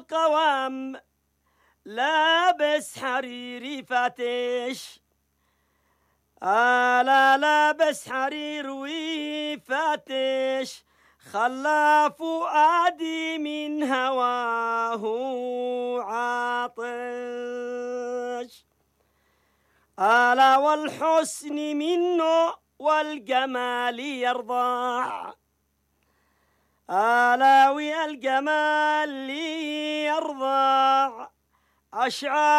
القوام لابس حريري فاتش ألا لابس حرير وفاتش خلى فؤادي من هواه عاطش ألا والحسن منه والجمال يرضع ألا والجمال يرضع أشعار